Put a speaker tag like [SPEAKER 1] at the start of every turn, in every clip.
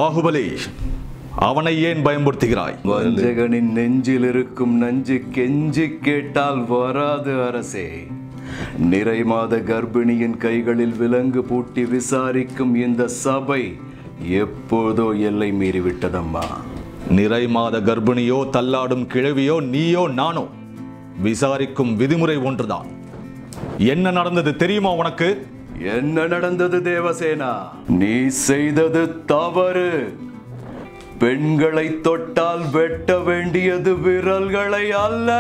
[SPEAKER 1] பாகுபலி அவனை ஏன் பயமுறுத்துகிறாய்
[SPEAKER 2] வஞ்சகனின் நெஞ்சில் இருக்கும் நஞ்சு கெஞ்சி கேட்டால் வராது அரசே நிறை மாத கர்ப்பிணியின் கைகளில் விலங்கு பூட்டி விசாரிக்கும் இந்த சபை எப்போதோ எல்லை மீறிவிட்டதம்மா
[SPEAKER 1] நிறை மாத கர்ப்பிணியோ தள்ளாடும் கிழவியோ நீயோ நானோ விசாரிக்கும் விதிமுறை ஒன்றுதான் என்ன நடந்தது தெரியுமா உனக்கு
[SPEAKER 2] என்ன நடந்தது தேவசேனா நீ செய்தது தவறு பெண்களை தொட்டால் வெட்ட வேண்டியது விரல்களை அல்ல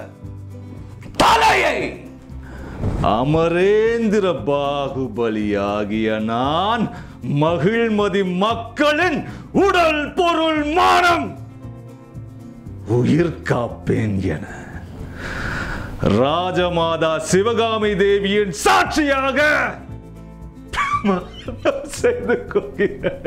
[SPEAKER 2] தலையை
[SPEAKER 1] அமரேந்திர பாகுபலியாகிய நான் மகிழ்மதி மக்களின் உடல் பொருள் மானம் உயிர் காப்பேன் என ராஜமாதா சிவகாமி தேவியின் சாட்சியாக பிரமாணம் செய்து கொள்கிறேன்.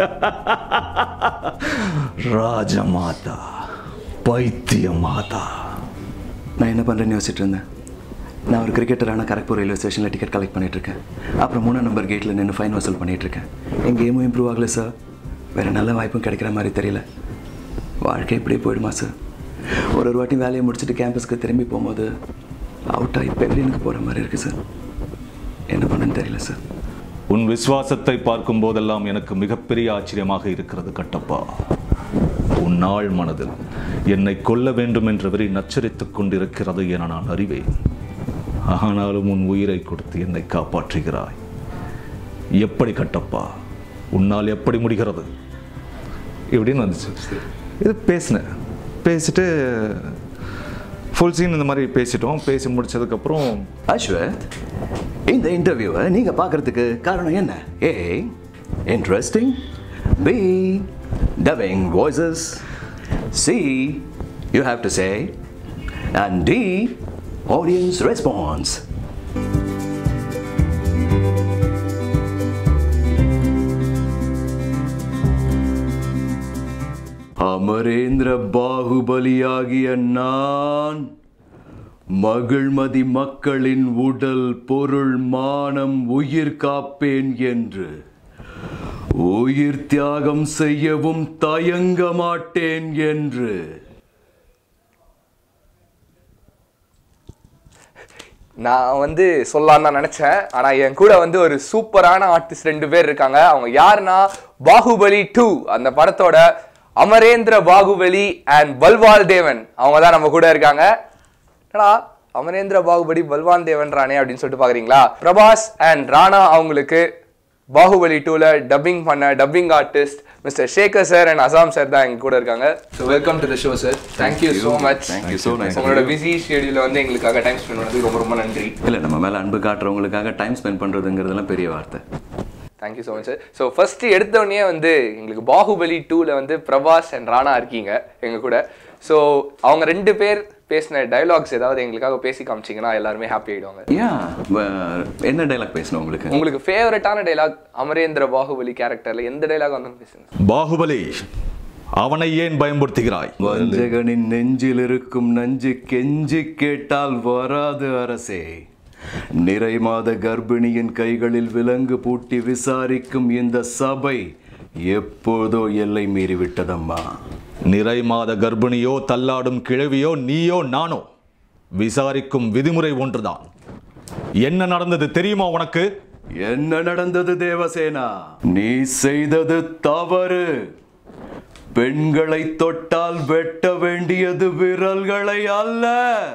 [SPEAKER 1] ராஜமாதா பைத்திய மாதா
[SPEAKER 2] நான் என்ன பண்ணுறேன்னு யோசிச்சுட்டு இருந்தேன் நான் ஒரு கிரிக்கெட்டரான கரக்பூர் ரயில்வே ஸ்டேஷனில் டிக்கெட் கலெக்ட் பண்ணிட்டு இருக்கேன் அப்புறம் மூணாம் நம்பர் கேட்டில் நின்று ஃபைன் வசூல் பண்ணிட்டு இருக்கேன் என் கேமும் இம்ப்ரூவ் ஆகல சார் வேறு நல்ல வாய்ப்பும் கிடைக்கிற மாதிரி தெரியல வாழ்க்கை இப்படியே போயிடுமா சார் ஒரு ஒரு வாட்டி வேலையை முடிச்சுட்டு கேம்பஸ்க்கு திரும்பி போகும்போது அவுட் ஆகி பெவிலியனுக்கு போகிற மாதிரி இருக்குது சார் என்ன பண்ணுன்னு தெரியல சார்
[SPEAKER 1] உன் விசுவாசத்தை பார்க்கும் போதெல்லாம் எனக்கு மிகப்பெரிய ஆச்சரியமாக இருக்கிறது கட்டப்பா உன் நாள் மனதில் என்னை கொல்ல வேண்டும் என்ற வெறி நச்சரித்துக் கொண்டிருக்கிறது என நான் அறிவேன் ஆனாலும் உன் உயிரை கொடுத்து என்னை காப்பாற்றுகிறாய் எப்படி கட்டப்பா உன்னால் எப்படி முடிகிறது இப்படின்னு வந்துச்சு இது பேசினேன் பேசிட்டு ஃபுல் சீன் இந்த மாதிரி பேசிட்டோம் பேசி முடிச்சதுக்கப்புறம்
[SPEAKER 2] அஸ்வத் இந்த இன்டர்வியூவை நீங்க பார்க்கறதுக்கு காரணம் என்ன A interesting B dubbing voices C you have to say and D audience response Amarendra பாகுபலியாகிய நான் மகிழ்மதி மக்களின் உடல் பொருள் மானம் உயிர் காப்பேன் என்று உயிர் தியாகம் செய்யவும் தயங்க மாட்டேன் என்று
[SPEAKER 3] நான் வந்து சொல்லலாம்னு தான் நினைச்சேன் ஆனா என் கூட வந்து ஒரு சூப்பரான ஆர்டிஸ்ட் ரெண்டு பேர் இருக்காங்க அவங்க யாருன்னா பாகுபலி டூ அந்த படத்தோட அமரேந்திர பாகுபலி அண்ட் பல்வால் தேவன் அவங்க தான் நம்ம கூட இருக்காங்க என்னடா அமரேந்திர பாகுபலி பல்வான் தேவன்றானே அப்படின்னு சொல்லிட்டு பாக்குறீங்களா பிரபாஸ் அண்ட் ராணா அவங்களுக்கு பாகுபலி டூல டப்பிங் பண்ண dubbing artist mister Shekhar sir and Asam sir தான் எங்க கூட இருக்காங்க so welcome to the show sir thank you so much
[SPEAKER 2] Thank you so much.
[SPEAKER 3] உங்களோட பிஸி ஷெடியூல வந்து எங்களுக்காக டைம் ஸ்பெண்ட் பண்ணதுக்கு ரொம்ப ரொம்ப நன்றி
[SPEAKER 2] இல்லை நம்ம மேலே அன்பு காட்டுறவங்களுக்காக டைம் ஸ்பெண்ட் பண்ணுறதுங்கிறதுலாம் பெரிய வார்த்தை
[SPEAKER 3] thank you so much sir so first எடுத்தோடனே வந்து எங்களுக்கு பாகுபலி டூவில் வந்து பிரபாஸ் அண்ட் ராணா இருக்கீங்க எங்கள் கூட ஸோ அவங்க ரெண்டு பேர் பேசின டயலாக்ஸ் ஏதாவது எங்களுக்காக பேசி காமிச்சிங்கன்னா எல்லாருமே ஹாப்பி ஆயிடுவாங்க
[SPEAKER 2] ஏன் என்ன டைலாக் பேசணும் உங்களுக்கு
[SPEAKER 3] உங்களுக்கு ஃபேவரட்டான டைலாக் அமரேந்திர பாகுபலி கேரக்டர்ல எந்த டைலாக் வந்து பேசுங்க
[SPEAKER 1] பாகுபலி அவனை ஏன் பயமுறுத்துகிறாய்
[SPEAKER 2] வஞ்சகனின் நெஞ்சில் இருக்கும் நஞ்சு கெஞ்சி கேட்டால் வராது அரசே நிறை மாத கர்ப்பிணியின் கைகளில் விலங்கு பூட்டி விசாரிக்கும் இந்த சபை எப்போதோ எல்லை மீறிவிட்டதம்மா
[SPEAKER 1] நிறை மாத கர்ப்பிணியோ தள்ளாடும் கிழவியோ நீயோ நானோ விசாரிக்கும் விதிமுறை ஒன்றுதான் என்ன நடந்தது தெரியுமா உனக்கு
[SPEAKER 2] என்ன நடந்தது தேவசேனா நீ செய்தது தவறு பெண்களை தொட்டால் வெட்ட வேண்டியது விரல்களை அல்ல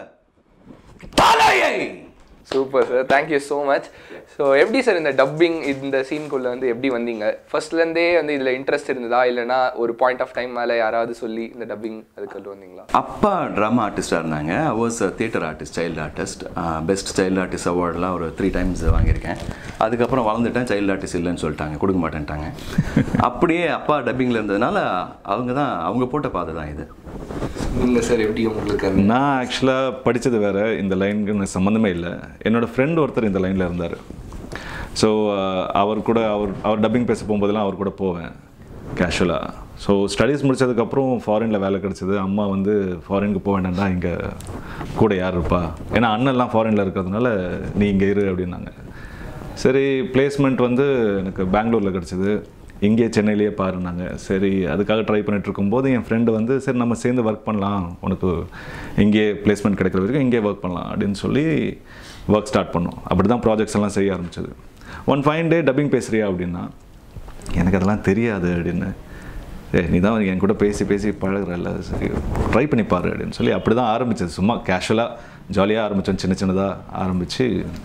[SPEAKER 2] தலையை
[SPEAKER 3] super sir thank you so much so எப்படி சார் இந்த டப்பிங் இந்த சீனுக்குள்ளே வந்து எப்படி வந்தீங்க ஃபர்ஸ்ட்லேருந்தே வந்து இதில் இன்ட்ரெஸ்ட் இருந்ததா இல்லைனா ஒரு பாயிண்ட் ஆஃப் டைம் மேலே யாராவது சொல்லி இந்த டப்பிங் அதுக்கு வந்தீங்களா
[SPEAKER 2] அப்பா ட்ராமா ஆர்டிஸ்டாக இருந்தாங்க was theatre artist child artist best child artist அவார்ட்லாம் ஒரு த்ரீ டைம்ஸ் வாங்கியிருக்கேன் அதுக்கப்புறம் வளர்ந்துட்டேன் சைல்டு ஆர்டிஸ்ட் இல்லைன்னு சொல்லிட்டாங்க கொடுக்க மாட்டேன்ட்டாங்க அப்படியே அப்பா டப்பிங்கில் இருந்ததுனால அவங்க தான் அவங்க போட்ட பாதை தான் இது
[SPEAKER 3] நீங்கள் சார் எப்படி உங்களுக்கு அந்த-
[SPEAKER 1] நான் ஆக்சுவலாக படித்தது வேற இந்த லைனுக்கு எனக்கு சம்மந்தமே இல்லை என்னோட ஃப்ரெண்ட் ஒருத்தர் இந்த லைனில் இருந்தார் ஸோ அவர் கூட அவர் அவர் டப்பிங் பேச போகும்போதெல்லாம் அவர் கூட போவேன் கேஷுவலாக ஸோ ஸ்டடீஸ் முடிச்சதுக்கப்புறம் ஃபாரினில் வேலை கிடச்சிது அம்மா வந்து ஃபாரினுக்கு போக வேண்டாம்டா இங்கே கூட யார் இருப்பா ஏன்னா அண்ணன்லாம் ஃபாரினில் இருக்கிறதுனால நீ இங்கே இரு அப்படின்னாங்க சரி பிளேஸ்மெண்ட் வந்து எனக்கு பெங்களூரில் கிடச்சிது இங்கே சென்னையிலேயே பாருனாங்க சரி அதுக்காக ட்ரை பண்ணிட்டு இருக்கும்போது என் ஃப்ரெண்டு வந்து சரி நம்ம சேர்ந்து ஒர்க் பண்ணலாம் உனக்கு இங்கே பிளேஸ்மெண்ட் கிடைக்கிற வரைக்கும் இங்கே ஒர்க் பண்ணலாம் அப்படின்னு சொல்லி ஒர்க் ஸ்டார்ட் பண்ணோம் அப்படி தான் ப்ராஜெக்ட்ஸ் எல்லாம் செய்ய ஆரம்பிச்சது ஒன் ஃபைன் டே டப்பிங் பேசுறியா அப்படின்னா எனக்கு அதெல்லாம் தெரியாது அப்படின்னு ஏ நீ தான் என் கூட பேசி பேசி பழகுறல்ல சரி ட்ரை பண்ணி பாரு அப்படின்னு சொல்லி அப்படி தான் ஆரம்பிச்சது சும்மா கேஷுவலாக ஜாலியாக ஆரம்பித்தோம் சின்ன சின்னதாக ஆரம்பித்து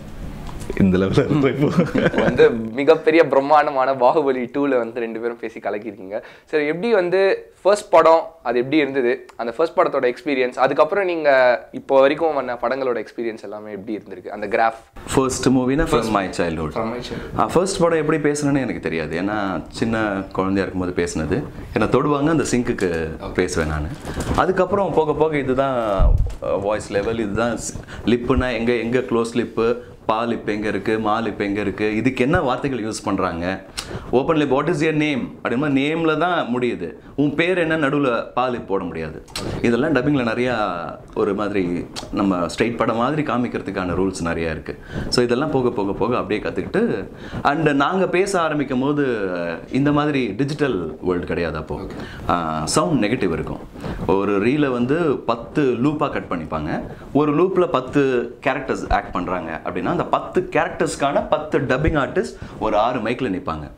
[SPEAKER 1] இந்த லெவலில் இருந்தோம் இப்போ
[SPEAKER 3] வந்து மிகப்பெரிய பிரம்மாண்டமான பாகுபலி டூல வந்து ரெண்டு பேரும் பேசி கலக்கியிருக்கீங்க சரி எப்படி வந்து ஃபர்ஸ்ட் படம் அது எப்படி இருந்தது அந்த ஃபர்ஸ்ட் படத்தோட எக்ஸ்பீரியன்ஸ் அதுக்கப்புறம் நீங்க இப்போ வரைக்கும் பண்ண படங்களோட எக்ஸ்பீரியன்ஸ் எல்லாமே எப்படி இருந்திருக்கு அந்த கிராஃப்
[SPEAKER 2] ஃபர்ஸ்ட் மூவினா ஃப்ரம் மை சைல்ட்ஹுட் ஃபர்ஸ்ட் படம் எப்படி பேசுனேன்னு எனக்கு தெரியாது ஏன்னா சின்ன குழந்தையா இருக்கும்போது பேசுனது என்னை தொடுவாங்க அந்த சிங்க்குக்கு பேசுவேன் நான் அதுக்கப்புறம் போக போக இதுதான் வாய்ஸ் லெவல் இதுதான் லிப்புனா எங்கே எங்கே க்ளோஸ் லிப்பு பா லிப் எங்கே இருக்குது மா லிப் எங்கே இருக்குது இதுக்கு என்ன வார்த்தைகள் யூஸ் பண்ணுறாங்க open lip what is your name அப்படிமா நேமில் தான் முடியுது உன் பேர் என்ன நடுவில் பா லிப் போட முடியாது இதெல்லாம் டப்பிங்கில் நிறையா ஒரு மாதிரி நம்ம ஸ்ட்ரைட் படம் மாதிரி காமிக்கிறதுக்கான ரூல்ஸ் நிறையா இருக்குது ஸோ இதெல்லாம் போக போக போக அப்படியே கற்றுக்கிட்டு அண்ட் நாங்கள் பேச ஆரம்பிக்கும் போது இந்த மாதிரி டிஜிட்டல் வேர்ல்டு கிடையாது அப்போது சவுண்ட் நெகட்டிவ் இருக்கும் ஒரு ரீலை வந்து பத்து லூப்பாக கட் பண்ணிப்பாங்க ஒரு லூப்பில் பத்து கேரக்டர்ஸ் ஆக்ட் பண்ணுறாங்க அப்படின்னா அந்த பத்து கேரக்டர்ஸ்க்கான பத்து டப்பிங் ஆர்டிஸ்ட் ஒரு ஆறு மைக்கில் நிற்பாங்க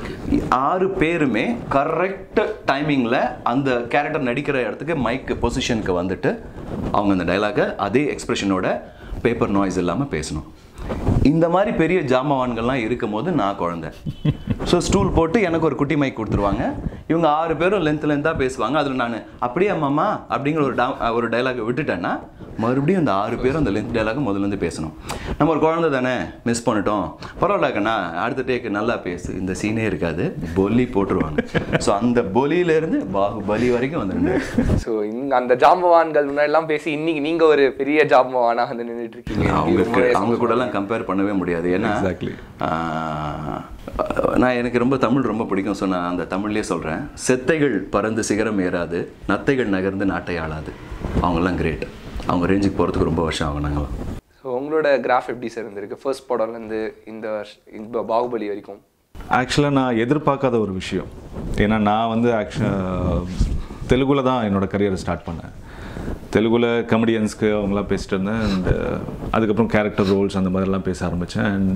[SPEAKER 2] ஆறு பேருமே கரெக்ட் டைமிங்கில் அந்த கேரக்டர் நடிக்கிற இடத்துக்கு மைக் பொசிஷனுக்கு வந்துட்டு அவங்க அந்த டைலாகை அதே எக்ஸ்பிரஷனோட பேப்பர் நாய்ஸ் இல்லாமல் பேசணும் இந்த மாதிரி பெரிய ஜாமவான்கள்லாம் இருக்கும் போது நான் குழந்தை ஸோ ஸ்டூல் போட்டு எனக்கு ஒரு குட்டி மைக் கொடுத்துருவாங்க இவங்க ஆறு பேரும் லென்த் லென்த்தாக பேசுவாங்க அதில் நான் அப்படியே மாமா அப்படிங்கிற ஒரு டா ஒரு டைலாகை விட்டுட்டேன்னா மறுபடியும் அந்த ஆறு பேரும் அந்த லென்த் டைலாக முதல்லேருந்து பேசணும் நம்ம ஒரு குழந்தை தானே மிஸ் பண்ணிட்டோம் பரவாயில்லக்கண்ணா அடுத்த டேக்கு நல்லா பேசு இந்த சீனே இருக்காது பொலி போட்டுருவாங்க ஸோ அந்த பொலியிலேருந்து பாகுபலி வரைக்கும் வந்துருங்க
[SPEAKER 3] ஸோ அந்த ஜாம்பவான்கள் முன்னாடிலாம் பேசி இன்னைக்கு நீங்க ஒரு பெரிய ஜாம்பவானா வந்து நின்றுட்டு இருக்கீங்க
[SPEAKER 2] அவங்க அவங்க கூடலாம் கம்பேர் பண்ணவே முடியாது ஏன்னா
[SPEAKER 1] Exactly.
[SPEAKER 2] ஆஹ், நான் எனக்கு ரொம்ப தமிழ் ரொம்ப பிடிக்கும் ஸோ நான் அந்த தமிழ்லேயே சொல்கிறேன் செத்தைகள் பறந்து சிகரம் ஏறாது நத்தைகள் நகர்ந்து நாட்டை ஆளாது அவங்கெல்லாம் கிரேட் அவங்க ரேஞ்சுக்கு போகிறதுக்கு ரொம்ப வருஷம் ஆகும் நாங்களாம்
[SPEAKER 3] ஸோ உங்களோட கிராஃப் எப்படி சார் இருந்திருக்கு ஃபர்ஸ்ட் படம்லேருந்து இந்த வருஷ- இந்த பாகுபலி வரைக்கும்
[SPEAKER 1] ஆக்சுவலாக நான் எதிர்பார்க்காத ஒரு விஷயம் ஏன்னா நான் வந்து ஆக்சுவல் தெலுங்குல தான் என்னோட கரியரை ஸ்டார்ட் பண்ணேன் தெலுங்குல கமெடியன்ஸ்க்கு அவங்களாம் பேசிட்டு இருந்தேன் அண்ட் அதுக்கப்புறம் கேரக்டர் ரோல்ஸ் அந்த மாதிரிலாம் பேச ஆரம்பித்தேன் அண்ட்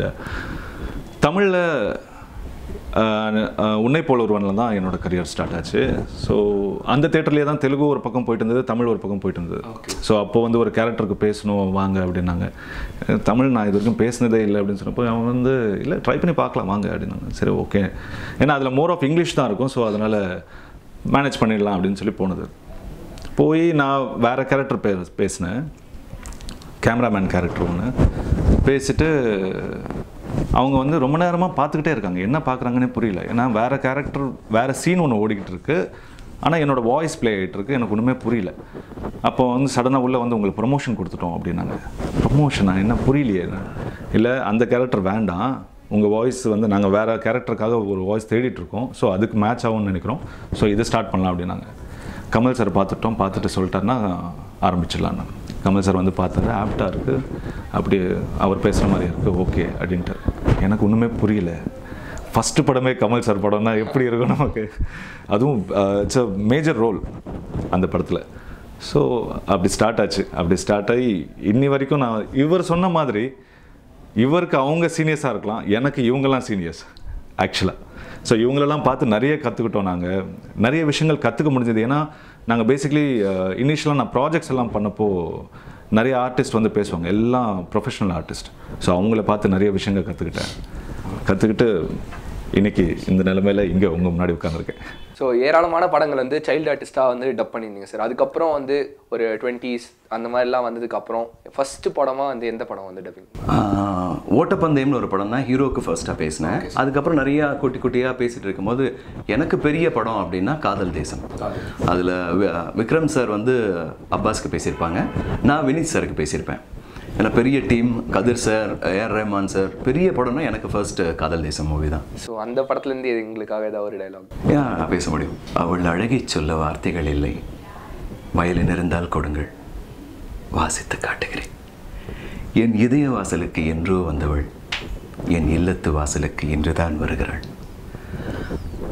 [SPEAKER 1] தமிழில் உன்னை போல் ஒருவனில் தான் என்னோட கரியர் ஸ்டார்ட் ஆச்சு ஸோ அந்த தேட்டர்லேயே தான் தெலுங்கு ஒரு பக்கம் போயிட்டு இருந்தது தமிழ் ஒரு பக்கம் போயிட்டு இருந்தது ஸோ அப்போ வந்து ஒரு கேரக்டருக்கு பேசணும் வாங்க அப்படின்னாங்க அஹ் தமிழ் நான் இது வரைக்கும் பேசினதே இல்லை அப்படின்னு சொன்னப்போ அவன் வந்து இல்லை ட்ரை பண்ணி பார்க்கலாம் வாங்க அப்படின்னாங்க சரி ஓகே ஏன்னா அதில் மோர் ஆஃப் இங்கிலீஷ் தான் இருக்கும் ஸோ அதனால் மேனேஜ் பண்ணிடலாம் அப்படின்னு சொல்லி போனது போய் நான் வேறு கேரக்டர் பே பேசினேன் கேமராமேன் கேரக்டர் ஒன்று பேசிட்டு அவங்க வந்து ரொம்ப நேரமாக பார்த்துக்கிட்டே இருக்காங்க என்ன பார்க்குறாங்கன்னே புரியல ஏன்னா வேறு கேரக்டர் வேறு சீன் ஒன்று ஓடிக்கிட்டு இருக்கு ஆனால் என்னோட வாய்ஸ் ப்ளே ஆகிட்டு இருக்கு எனக்கு ஒன்றுமே புரியல அப்போ வந்து சடனாக உள்ளே வந்து உங்களுக்கு ப்ரொமோஷன் கொடுத்துட்டோம் அப்படின்னாங்க ப்ரொமோஷனா என்ன புரியலையே இல்லை அந்த கேரக்டர் வேண்டாம் உங்கள் வாய்ஸ் வந்து நாங்கள் வேறு கேரக்டருக்காக ஒரு வாய்ஸ் தேடிட்டு இருக்கோம் ஸோ அதுக்கு மேட்ச் ஆகும்னு நினைக்கிறோம் ஸோ இது ஸ்டார்ட் பண்ணலாம் அப்படின்னாங்க கமல் சார் பார்த்துட்டோம் பார்த்துட்டு சொல்லிட்டாருன்னா ஆரம்பிச்சிடலான்னு கமல் சார் வந்து பார்த்தாரு ஆப்டாக இருக்குது அப்படி அவர் பேசுகிற மாதிரி இருக்குது ஓகே அப்படின்ட்டு எனக்கு ஒன்றுமே புரியல ஃபஸ்ட்டு படமே கமல் சார் படம்னா எப்படி இருக்கும் நமக்கு அதுவும் இட்ஸ் அ மேஜர் ரோல் அந்த படத்தில் ஸோ அப்படி ஸ்டார்ட் ஆச்சு அப்படி ஸ்டார்ட் ஆகி இன்னி வரைக்கும் நான் இவர் சொன்ன மாதிரி இவருக்கு அவங்க சீனியர்ஸாக இருக்கலாம் எனக்கு இவங்கெல்லாம் சீனியர்ஸ் ஆக்சுவலாக ஸோ இவங்களெல்லாம் பார்த்து நிறைய கற்றுக்கிட்டோம் நாங்கள் நிறைய விஷயங்கள் கற்றுக்க முடிஞ்சது ஏன்னா நாங்கள் பேசிக்லி இனிஷியலாக நான் ப்ராஜெக்ட்ஸ் எல்லாம் பண்ணப்போ நிறைய ஆர்டிஸ்ட் வந்து பேசுவாங்க எல்லாம் ப்ரொஃபஷனல் ஆர்டிஸ்ட் ஸோ அவங்கள பார்த்து நிறைய விஷயங்கள் கற்றுக்கிட்டேன் கற்றுக்கிட்டு இன்னைக்கு இந்த நிலைமையில இங்கே உங்கள் முன்னாடி உட்காந்துருக்கேன்
[SPEAKER 3] ஸோ ஏராளமான படங்கள் வந்து சைல்டு ஆர்டிஸ்டாக வந்து டப் பண்ணியிருந்தீங்க சார் அதுக்கப்புறம் வந்து ஒரு டுவெண்ட்டீஸ் அந்த மாதிரிலாம் வந்ததுக்கப்புறம் ஃபர்ஸ்ட் படமாக வந்து எந்த படம் வந்து டப்பிங்
[SPEAKER 2] ஆஹ், ஓட்டப்பந்தயம்னு ஒரு படம் தான் ஹீரோக்கு ஃபர்ஸ்ட்டாக பேசினேன் அதுக்கப்புறம் நிறையா குட்டி குட்டியாக பேசிட்டு இருக்கும்போது எனக்கு பெரிய படம் அப்படின்னா காதல் தேசம் அதில் விக்ரம் சார் வந்து அப்பாஸ்க்கு பேசியிருப்பாங்க நான் வினித் சாருக்கு பேசியிருப்பேன் ஏன்னா பெரிய team Kathir sir AR Rahman sir பெரிய படம்னா எனக்கு ஃபர்ஸ்ட் காதல் தேசம் மூவி தான்
[SPEAKER 3] ஸோ அந்த படத்துலேருந்து எங்களுக்காக ஏதாவது ஒரு டைலாக்
[SPEAKER 2] ஏன் நான் பேச முடியும் அவள் அழகை சொல்ல வார்த்தைகள் இல்லை வயலின் இருந்தால் கொடுங்கள் வாசித்து காட்டுகிறேன் என் இதய வாசலுக்கு என்றோ வந்தவள் என் இல்லத்து வாசலுக்கு இன்றுதான் வருகிறாள்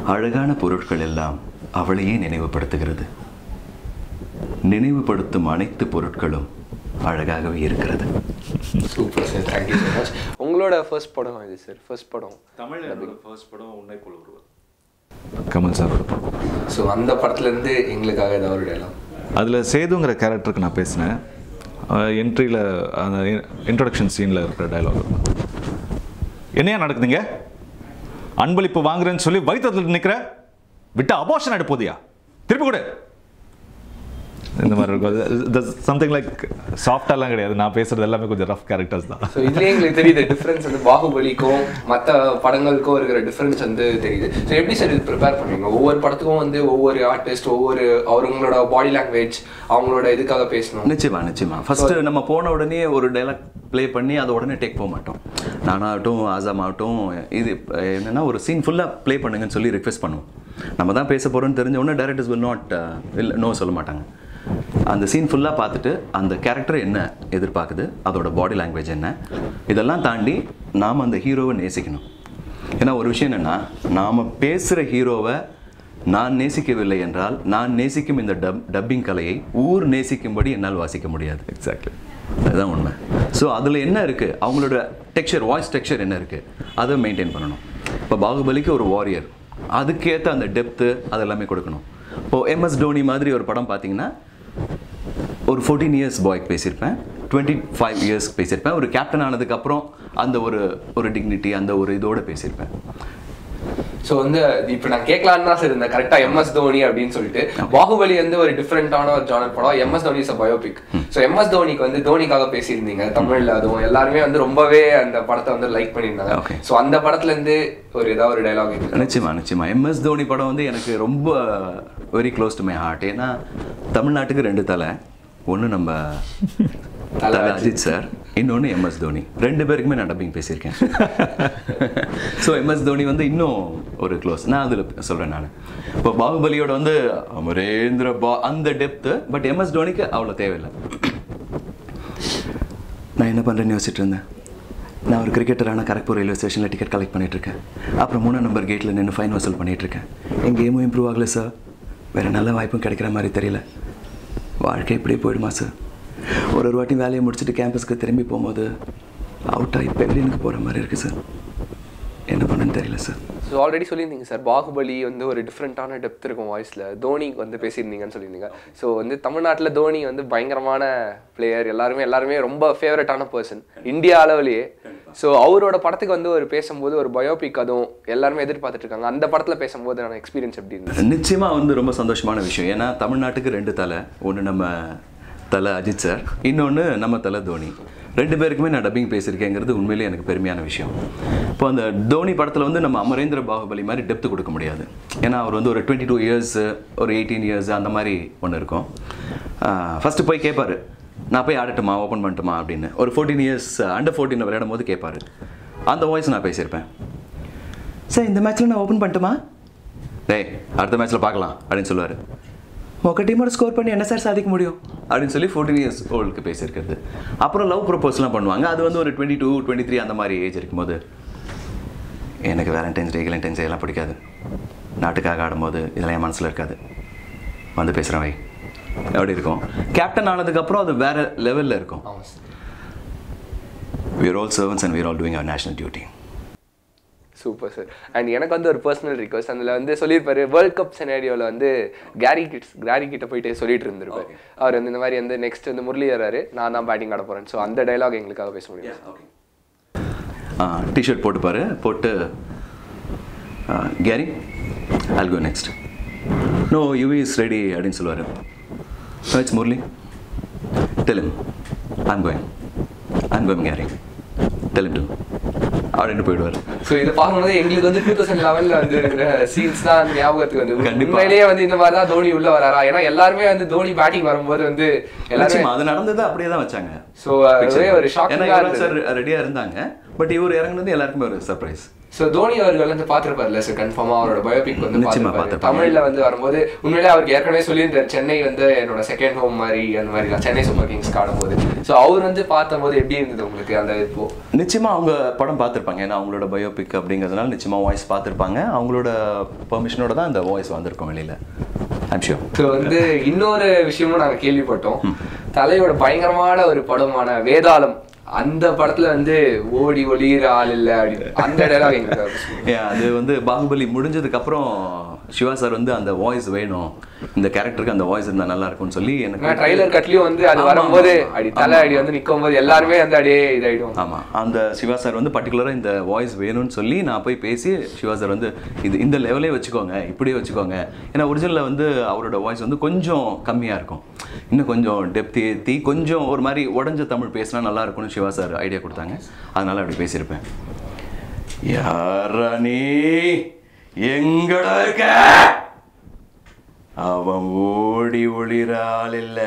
[SPEAKER 2] அழகான பொருட்கள் எல்லாம் அவளையே நினைவுபடுத்துகிறது நினைவுபடுத்தும் அனைத்து பொருட்களும் அழகாகவே இருக்கிறது
[SPEAKER 3] super sir thank you so much உங்களோட ஃபர்ஸ்ட் படம் இது சார் ஃபர்ஸ்ட் படம்
[SPEAKER 1] தமிழ் ஃபர்ஸ்ட் படம் உன்னை போல ஒருவர் கமல் சாரோட படம்
[SPEAKER 3] ஸோ அந்த படத்துலேருந்து எங்களுக்காக ஏதாவது ஒரு டயலாக்
[SPEAKER 1] அதில் சேதுங்கிற கேரக்டருக்கு நான் பேசினேன் என்ட்ரியில் அந்த இன்ட்ரடக்ஷன் சீனில் இருக்கிற டயலாக் என்னையா நடக்குதுங்க அன்பளிப்பு வாங்குறேன்னு சொல்லி வயிற்றுல நிற்கிற விட்டு அபார்ஷன் எடுப்போதியா திருப்பி கொடு இந்த மாதிரி இருக்கும் சம்திங் லைக் சாஃப்டாலாம் கிடையாது நான் பேசுறது எல்லாமே கொஞ்சம் ரஃப் கேரக்டர்ஸ் தான்
[SPEAKER 3] ஸோ இதுலேயே எங்களுக்கு தெரியுது டிஃப்ரென்ஸ் வந்து பாகுபலிக்கும் மற்ற படங்களுக்கும் இருக்கிற டிஃப்ரென்ஸ் வந்து தெரியுது ஸோ எப்படி சார் இது ப்ரிப்பேர் பண்ணுவீங்க ஒவ்வொரு படத்துக்கும் வந்து ஒவ்வொரு ஆர்டிஸ்ட் ஒவ்வொரு அவங்களோட பாடி லாங்குவேஜ் அவங்களோட இதுக்காக பேசணும்
[SPEAKER 2] நிச்சயமா நிச்சயமா ஃபர்ஸ்ட் நம்ம போன உடனே ஒரு டைலாக் ப்ளே பண்ணி அதை உடனே டேக் போக மாட்டோம் நானாகட்டும் ஆசாம் ஆகட்டும் இது என்னன்னா ஒரு சீன் ஃபுல்லாக ப்ளே பண்ணுங்கன்னு சொல்லி ரிக்வெஸ்ட் பண்ணுவோம் நம்ம தான் பேச போகிறோம்னு தெரிஞ்ச உடனே டேரக்டர்ஸ் வில் நாட் இல்லை நோ சொல்ல மாட்டாங்க அந்த சீன் ஃபுல்லாக பார்த்துட்டு அந்த கேரக்டர் என்ன எதிர்பார்க்குது அதோட பாடி லாங்குவேஜ் என்ன இதெல்லாம் தாண்டி நாம் அந்த ஹீரோவை நேசிக்கணும் ஏன்னா ஒரு விஷயம் என்னென்னா நாம் பேசுகிற ஹீரோவை நான் நேசிக்கவில்லை என்றால் நான் நேசிக்கும் இந்த டப் டப்பிங் கலையை ஊர் நேசிக்கும்படி என்னால் வாசிக்க முடியாது
[SPEAKER 1] எக்ஸாக்ட்லி
[SPEAKER 2] அதுதான் உண்மை ஸோ அதில் என்ன இருக்குது அவங்களோட டெக்ஸ்சர் வாய்ஸ் டெக்ஸ்சர் என்ன இருக்குது அதை மெயின்டைன் பண்ணணும் இப்போ பாகுபலிக்கு ஒரு வாரியர் அதுக்கேற்ற அந்த டெப்த்து அதெல்லாமே கொடுக்கணும் இப்போது எம்எஸ் டோனி மாதிரி ஒரு படம் பார்த்தீங்கன்னா ஒரு ஃபோர்டீன் இயர்ஸ் பாய்க்கு பேசியிருப்பேன் டுவெண்ட்டி ஃபைவ் இயர்ஸ் பேசியிருப்பேன் ஒரு கேப்டன் ஆனதுக்கப்புறம் அந்த ஒரு ஒரு டிக்னிட்டி அந்த ஒரு இதோட பேசியிருப்பேன்
[SPEAKER 3] ஸோ வந்து இப்போ நான் கேட்கலான்னு தான் சார் இருந்தேன் கரெக்டாக எம்எஸ் தோனி அப்படின்னு சொல்லிட்டு பாகுபலி வந்து ஒரு டிஃப்ரெண்டான ஒரு ஜானர் படம் MS Dhoni is biopic so MS தோனிக்கு வந்து தோனிக்காக பேசியிருந்தீங்க தமிழ்ல அதுவும் எல்லாருமே வந்து ரொம்பவே அந்த படத்தை வந்து லைக் பண்ணியிருந்தாங்க
[SPEAKER 2] Okay.
[SPEAKER 3] ஸோ அந்த படத்துல இருந்து ஒரு ஏதாவது ஒரு டைலாக்
[SPEAKER 2] நிச்சயமா நிச்சயமா எம்எஸ் தோனி படம் வந்து எனக்கு ரொம்ப very close to my heart ஏன்னா தமிழ்நாட்டுக்கு ரெண்டு தலை ஒன்று நம்ம
[SPEAKER 3] தல
[SPEAKER 2] தலை அஜித் சார் இன்னொன்று எம்எஸ் தோனி ரெண்டு பேருக்குமே நான் டப்பிங் பேசியிருக்கேன் ஸோ எம்எஸ் தோனி வந்து இன்னும் ஒரு க்ளோஸ் நான் அதில் சொல்கிறேன் நான் இப்போ பாகுபலியோட வந்து அமரேந்திர பா அந்த டெப்த்து பட் எம்எஸ் தோனிக்கு அவ்வளோ தேவையில்லை நான் என்ன பண்ணுறேன்னு யோசிச்சுட்டு இருந்தேன் நான் ஒரு கிரிக்கெட்டரான கரக்பூர் ரயில்வே ஸ்டேஷனில் டிக்கெட் கலெக்ட் பண்ணிட்டு இருக்கேன் அப்புறம் மூணாம் நம்பர் கேட்டில் நின்று ஃபைன் வசூல் பண்ணிட்டு இருக்கேன் என் கேமும் இம்ப்ரூவ் ஆகலை சார் வேறு நல்ல வாய்ப்பும் கிடைக்கிற மாதிரி தெரியல வாழ்க்கை இப்படியே போயிடுமா சார் ஒரு ஒரு வாட்டி வேலையை முடிச்சுட்டு கேம்பஸ்க்கு திரும்பி போகும்போது அவுட் ஆகி பெவிலியனுக்கு போகிற மாதிரி இருக்குது சார் என்ன பண்ணுன்னு தெரியல சார்
[SPEAKER 3] ஸோ ஆல்ரெடி சொல்லியிருந்தீங்க சார் பாகுபலி வந்து ஒரு டிஃப்ரெண்ட்டான டெப்த் இருக்கும் வாய்ஸில் தோனி வந்து பேசியிருந்தீங்கன்னு சொல்லியிருந்தீங்க ஸோ வந்து தமிழ்நாட்டில் தோனி வந்து பயங்கரமான பிளேயர் எல்லாருமே எல்லாருமே ரொம்ப ஃபேவரட்டான பர்சன் இந்தியா அளவுலேயே ஸோ அவரோட படத்துக்கு வந்து ஒரு பேசும்போது ஒரு பயோபிக் அதுவும் எல்லாருமே எதிர்பார்த்துட்டு இருக்காங்க அந்த படத்தில் பேசும்போது நான் எக்ஸ்பீரியன்ஸ் எப்படி இருந்துச்சு
[SPEAKER 2] நிச்சயமாக வந்து ரொம்ப சந்தோஷமான விஷயம் ஏன்னா தமிழ்நாட்டுக்கு ரெண்டு தலை ஒன்று நம்ம தலை அஜித் சார் இன்னொன்று நம்ம தலை தோனி ரெண்டு பேருக்குமே நான் டப்பிங் பேசியிருக்கேங்கிறது உண்மையிலேயே எனக்கு பெருமையான விஷயம் இப்போ அந்த தோனி படத்தில் வந்து நம்ம அமரேந்திர பாகுபலி மாதிரி டெப்த் கொடுக்க முடியாது ஏன்னா அவர் வந்து ஒரு டுவெண்ட்டி டூ இயர்ஸ் ஒரு எயிட்டீன் இயர்ஸ் அந்த மாதிரி ஒன்று இருக்கும் ஃபஸ்ட்டு போய் கேட்பாரு நான் போய் ஆடட்டுமா ஓப்பன் பண்ணட்டுமா அப்படின்னு ஒரு ஃபோர்டீன் இயர்ஸ் அண்டர் ஃபோர்டீனில் விளையாடும் போது கேட்பாரு அந்த வாய்ஸ் நான் பேசியிருப்பேன் சார் இந்த மேட்ச்சில் நான் ஓப்பன் பண்ணட்டுமா டேய் அடுத்த மேட்ச்சில் பார்க்கலாம் அப்படின்னு சொல்லுவார் உங்க டீமோட ஸ்கோர் பண்ணி என்ன சார் சாதிக்க முடியும் அப்படின்னு சொல்லி ஃபோர்டீன் இயர்ஸ் ஓல்டுக்கு பேசியிருக்கிறது அப்புறம் லவ் ப்ரொப்போஸ்லாம் பண்ணுவாங்க அது வந்து ஒரு டுவெண்ட்டி டூ டுவெண்ட்டி த்ரீ அந்த மாதிரி ஏஜ் இருக்கும்போது எனக்கு வேலண்டைன்ஸ் டே கிலண்டைன்ஸ் டே எல்லாம் பிடிக்காது நாட்டுக்காக ஆடும்போது இதெல்லாம் என் மனசில் இருக்காது வந்து பேசுகிறேன் வை அப்படி இருக்கும் கேப்டன் ஆனதுக்கப்புறம் அது வேற லெவலில் இருக்கும்
[SPEAKER 3] ஆமாம் sir
[SPEAKER 2] we're all servants and we're all doing our national duty
[SPEAKER 3] super sir and எனக்கு வந்து ஒரு பர்சனல் ரிக்வஸ்ட் அதில் வந்து சொல்லியிருப்பாரு வேர்ல்ட் கப் செனாரியோவில் வந்து கேரி கிட்ஸ் கேரி கிட்ட போயிட்டு சொல்லிட்டு இருந்திருப்பாரு அவர் வந்து இந்த மாதிரி வந்து நெக்ஸ்ட் வந்து முரளி வராரு நான் தான் பேட்டிங் ஆட போகிறேன் ஸோ அந்த டைலாக் எங்களுக்காக பேச முடியும்
[SPEAKER 2] டிஷர்ட் போட்டுப்பாரு போட்டு carry I'll go next no you is ready அப்படின்னு சொல்லுவார் it's Murali tell him I'm going I'm going carry tell him to அப்படின்னு போயிடுவார்
[SPEAKER 3] ஸோ இதை பார்க்கும்போது எங்களுக்கு வந்து டூ தௌசண்ட் லெவனில் வந்து இருக்கிற சீன்ஸ் தான் வந்து ஞாபகத்துக்கு வந்து
[SPEAKER 2] கண்டிப்பா.
[SPEAKER 3] உண்மையிலேயே வந்து இந்த மாதிரி தான் தோனி உள்ள வராரா ஏன்னா எல்லாருமே வந்து தோனி பேட்டிங் வரும்போது வந்து எல்லாருமே
[SPEAKER 2] நிச்சயமா, அது நடந்தது அப்படியே தான் வச்சாங்க
[SPEAKER 3] ஸோ ஒரே ஒரு
[SPEAKER 2] ஏன்னா
[SPEAKER 3] ஷாக்கிங்காக
[SPEAKER 2] யுவராஜ்
[SPEAKER 3] இருந்தது
[SPEAKER 2] சார் ரெடியாக இருந்தாங்க பட் இவர் இறங்குனது எல்லாருக்குமே ஒரு சர்ப்ரைஸ்
[SPEAKER 3] ஸோ தோனி அவர்கள் வந்து பார்த்துருப்பார்ல சார் கன்ஃபார்மாக அவரோட பயோபிக் வந்து
[SPEAKER 2] நிச்சயமா
[SPEAKER 3] பார்த்திருப்பாரு.
[SPEAKER 2] பார்த்திருப்பாங்க.
[SPEAKER 3] தமிழ்ல வந்து வரும்போது உண்மையிலே அவருக்கு ஏற்கனவே சொல்லியிருந்தார் சென்னை வந்து என்னோட செகண்ட் ஹோம் மாதிரி அந்த மாதிரி தான் சென்னை சூப்பர் கிங்ஸ்க்கு ஆடும்போது ஸோ அவர் வந்து பார்த்தபோது எப்படி இருந்தது உங்களுக்கு அந்த இப்போ
[SPEAKER 2] நிச்சயமா அவங்க படம் பார்த்துருப்பாங்க ஏன்னா அவங்களோட பயோபிக் அப்படிங்கிறதுனால நிச்சயமா வாய்ஸ் பார்த்துருப்பாங்க அவங்களோட பெர்மிஷனோட தான் அந்த வாய்ஸ் வந்திருக்கும் வெளியில ஐம் ஷியோர்
[SPEAKER 3] ஸோ வந்து இன்னொரு விஷயமும் நாங்கள் கேள்விப்பட்டோம் தலையோட பயங்கரமான ஒரு படமான வேதாளம் அந்த படத்துல வந்து ஓடி ஒளியிற ஆள் இல்லை அப்படின்னு அந்த டைலாக் எங்களுக்கு
[SPEAKER 2] ஏன் அது வந்து பாகுபலி முடிஞ்சதுக்கு அப்புறம் சிவா சார் வந்து அந்த வாய்ஸ் வேணும் இந்த கேரக்டருக்கு அந்த வாய்ஸ் இருந்தா நல்லா இருக்கும்னு சொல்லி எனக்கு
[SPEAKER 3] ட்ரைலர் கட்லயும் வந்து அது
[SPEAKER 2] ஆமா,
[SPEAKER 3] வரும்போது
[SPEAKER 2] ஆமா,
[SPEAKER 3] அடி
[SPEAKER 2] ஆமா.
[SPEAKER 3] தலை அடி வந்து நிற்கும் போது எல்லாருமே வந்து அப்படியே இதாயிடும்
[SPEAKER 2] ஆமா அந்த சிவா சார் வந்து பர்டிகுலராக இந்த வாய்ஸ் வேணும்னு சொல்லி நான் போய் பேசி சிவா சார் வந்து இது இந்த லெவலே வச்சுக்கோங்க இப்படியே வச்சுக்கோங்க ஏன்னா ஒரிஜினலில் வந்து அவரோட வாய்ஸ் வந்து கொஞ்சம் கம்மியாக இருக்கும் இன்னும் கொஞ்சம் டெப்த் ஏற்றி கொஞ்சம் ஒரு மாதிரி உடஞ்ச தமிழ் பேசினா நல்லா இருக்கும்னு சிவா சார் ஐடியா கொடுத்தாங்க அதனால அப்படி பேசியிருப்பேன் யாரா நீ எங்கடா இருக்க அவன் ஓடி ஒளிர ஆள் இல்ல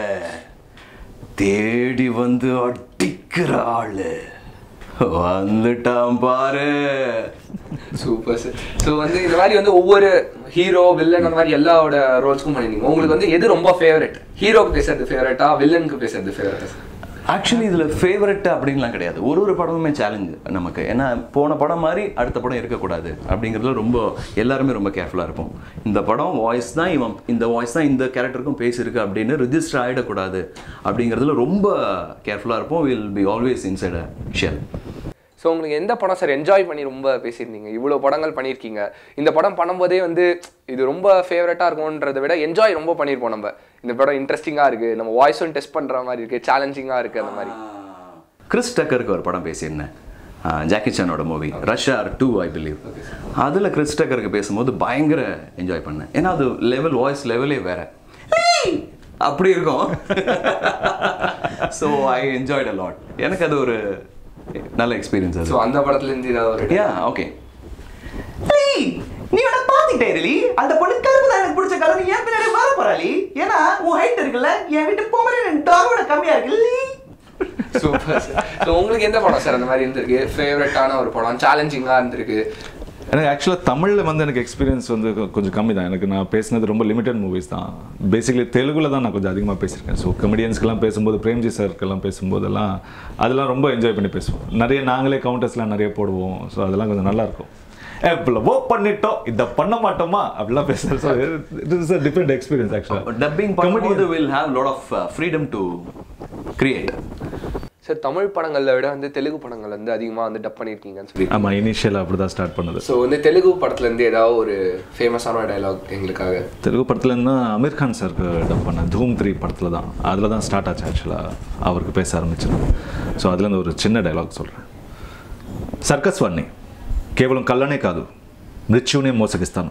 [SPEAKER 2] தேடி வந்து அடிக்கிற ஆளு வந்துட்டான் பாரு
[SPEAKER 3] சூப்பர் சார் ஸோ வந்து இந்த மாதிரி வந்து ஒவ்வொரு ஹீரோ வில்லன் அந்த மாதிரி எல்லாரோட ரோல்ஸ்க்கும் பண்ணிருந்தீங்க உங்களுக்கு வந்து எது ரொம்ப ஃபேவரட் ஹீரோக்கு பேசுறது ஃபேவரட்டா வில்லனுக்கு பேசுறது ஃபேவரட்டா சார்
[SPEAKER 2] ஆக்சுவலி இதில் ஃபேவரட் அப்படின்லாம் கிடையாது ஒரு ஒரு படமுமே சேலஞ்சு நமக்கு ஏன்னா போன படம் மாதிரி அடுத்த படம் இருக்கக்கூடாது அப்படிங்கிறதுல ரொம்ப எல்லாருமே ரொம்ப கேர்ஃபுல்லாக இருப்போம் இந்த படம் வாய்ஸ் தான் இவன் இந்த வாய்ஸ் தான் இந்த கேரக்டருக்கும் பேசியிருக்கு அப்படின்னு ரிஜிஸ்டர் ஆகிடக்கூடாது அப்படிங்கிறதுல ரொம்ப கேர்ஃபுல்லாக இருப்போம் will be always inside a shell
[SPEAKER 3] so உங்களுக்கு எந்த படம் சார் என்ஜாய் பண்ணி ரொம்ப பேசியிருந்தீங்க இவ்வளோ படங்கள் பண்ணியிருக்கீங்க இந்த படம் பண்ணும்போதே வந்து இது ரொம்ப ஃபேவரட்டாக இருக்கும்ன்றதை விட என்ஜாய் ரொம்ப பண்ணியிருப்போம் நம்ம இந்த படம் இன்ட்ரெஸ்டிங்காக இருக்குது நம்ம வாய்ஸும் டெஸ்ட் பண்ணுற மாதிரி இருக்குது சேலஞ்சிங்காக இருக்குது அந்த மாதிரி
[SPEAKER 2] கிறிஸ் டக்கருக்கு ஒரு படம் பேசியிருந்தேன் ஆஹ் ஜாக்கி சானோட movie rush hour two I believe அதில் கிறிஸ் டக்கருக்கு பேசும்போது பயங்கர என்ஜாய் பண்ணேன் ஏன்னா அது லெவல் வாய்ஸ் லெவலே வேற அப்படி இருக்கும் so I enjoyed a lot எனக்கு அது ஒரு நல்ல எக்ஸ்பீரியன்ஸ் அது
[SPEAKER 3] ஸோ அந்த படத்துலேருந்து ஏதாவது ஒரு
[SPEAKER 2] யா ஓகே நீ வேணா பாத்துக்கிட்டே இருலி அந்த பொண்ணு கருப்பு தான் எனக்கு பிடிச்ச கலர் நீ ஏன் பின்னாடி வர போறாளி ஏன்னா உன் ஹைட் இருக்குல்ல என் வீட்டு போமரே டாகோட கம்மியா இருக்குல்ல
[SPEAKER 3] சூப்பர் சார் ஸோ உங்களுக்கு எந்த படம் சார் அந்த மாதிரி இருந்திருக்கு ஃபேவரட்டான ஒரு படம் சேலஞ்சிங்காக இருந்திருக்கு
[SPEAKER 1] எனக்கு ஆக்சுவலாக தமிழில் வந்து எனக்கு எக்ஸ்பீரியன்ஸ் வந்து கொ- கொஞ்சம் கம்மி தான் எனக்கு நான் பேசினது ரொம்ப லிமிட்டட் மூவிஸ் தான் பேசிக்கலி தெலுங்குல தான் நான் கொஞ்சம் அதிகமாக பேசியிருக்கேன் ஸோ கமெடியன்ஸ்க்கெல்லாம் பேசும்போது பிரேம்ஜி சார்க்கெல்லாம் பேசும்போதெல்லாம் அதெல்லாம் ரொம்ப என்ஜாய் பண்ணி பேசுவோம் நிறைய நாங்களே கவுண்டர்ஸ்லாம் நிறைய போடுவோம் ஸோ அதெல்லாம் கொஞ்சம் நல்லா இருக்கும் எவ்வளவோ பண்ணிட்டோம் இதை பண்ண மாட்டோமா அப்படிலாம் பேசுகிறேன் so it is a different experience ஆக்சுவலாக
[SPEAKER 2] டப்பிங் பண்ணும்போது will have lot of freedom to create
[SPEAKER 3] sir Tamil படங்களை விட வந்து தெலுங்கு படங்கள் வந்து அதிகமாக வந்து டப் பண்ணியிருக்கீங்கன்னு சொல்லி
[SPEAKER 1] ஆமாம் இனிஷியலாக அப்படி தான் ஸ்டார்ட் பண்ணது
[SPEAKER 3] ஸோ வந்து தெலுங்கு படத்துலேருந்து ஏதாவது ஒரு ஃபேமஸான டயலாக் எங்களுக்காக
[SPEAKER 1] தெலுங்கு படத்துல இருந்து அமீர் கான் சாருக்கு டப் பண்ணேன் தூம் த்ரீ படத்தில் தான் அதில் தான் ஸ்டார்ட் ஆச்சு ஆக்சுவலாக அவருக்கு பேச ஆரம்பிச்சது ஸோ அதுலேருந்து ஒரு சின்ன டைலாக் சொல்கிறேன் సర్కస్ వాడిని కేవలం కళ్ళనే కాదు మృత్యువునే మోసగిస్తాను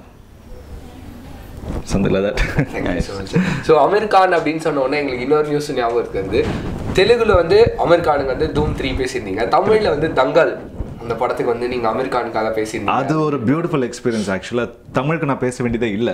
[SPEAKER 1] something like that
[SPEAKER 3] so Aamir Khan அப்படின்னு சொன்ன உடனே எங்களுக்கு இன்னொரு நியூஸ் ஞாபகம் இருக்குது தெலுங்குல வந்து அமீர் கானுக்கு வந்து தூம் த்ரீ பேசியிருந்தீங்க தமிழ்ல வந்து தங்கல் அந்த படத்துக்கு வந்து நீங்க அமீர் கானுக்காக பேசியிருந்தீங்க
[SPEAKER 1] அது ஒரு பியூட்டிஃபுல் எக்ஸ்பீரியன்ஸ் ஆக்சுவலாக தமிழுக்கு நான் பேச வேண்டியதே இல்லை